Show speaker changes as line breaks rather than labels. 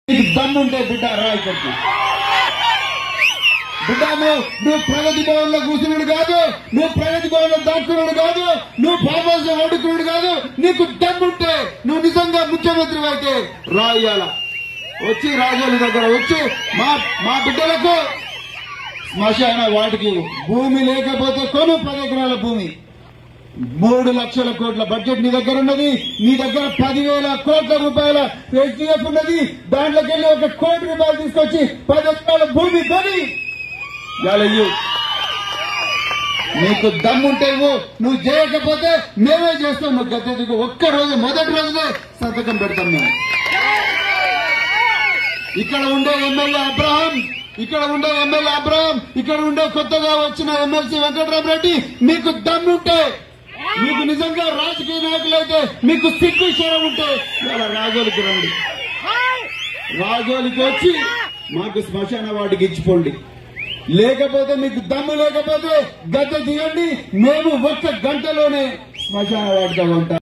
నీకు దమ్ముంటే బిడ్డ రా ఇక్కడికి బిడ్డ నువ్వు నువ్వు ప్రగతి భవన్ లో కూర్చున్నాడు కాదు నువ్వు ప్రగతి భవన్ లో దాక్కున్నాడు కాదు నువ్వు ఫామ్ హౌస్ లో వండుకున్నాడు కాదు నీకు దమ్ముంటే నువ్వు నిజంగా ముఖ్యమంత్రి అయితే రా ఇయ్యాల వచ్చి రాజోల దగ్గర వచ్చి మా మా బిడ్డలకు శ్మశాన వాటికి భూమి లేకపోతే కొను పది ఎకరాల భూమి మూడు లక్షల కోట్ల బడ్జెట్ నీ దగ్గర ఉన్నది నీ దగ్గర పదివేల కోట్ల రూపాయల హెచ్డిఎఫ్ ఉన్నది దాంట్లోకి వెళ్ళి ఒక కోటి రూపాయలు తీసుకొచ్చి పది ఎకరాల భూమి కొని ఇయ్యు నీకు దమ్ముంటే ఇవ్వు. నువ్వు చేయకపోతే మేమే చేస్తాం నువ్వు గద్దె దిగు ఒక్క రోజు మొదటి రోజునే సంతకం పెడతాం మేము ఇక్కడ ఉండే ఎమ్మెల్యే అబ్రహాం ఇక్కడ ఉండే ఎమ్మెల్యే అబ్రహాం ఇక్కడ ఉండే కొత్తగా వచ్చిన ఎమ్మెల్సీ వెంకటరామరెడ్డి మీకు దమ్ముంటే మీకు నిజంగా రాజకీయ నాయకులైతే మీకు సిగ్గు శరం ఉంటే ఇలా రాజోలికి రండి రాజోలికి వచ్చి మాకు శ్మశాన వాటికి ఇచ్చిపోండి లేకపోతే మీకు దమ్ము లేకపోతే గద్దె దిగండి మేము ఒక్క గంటలోనే శ్మశాన వాటితో ఉంటాం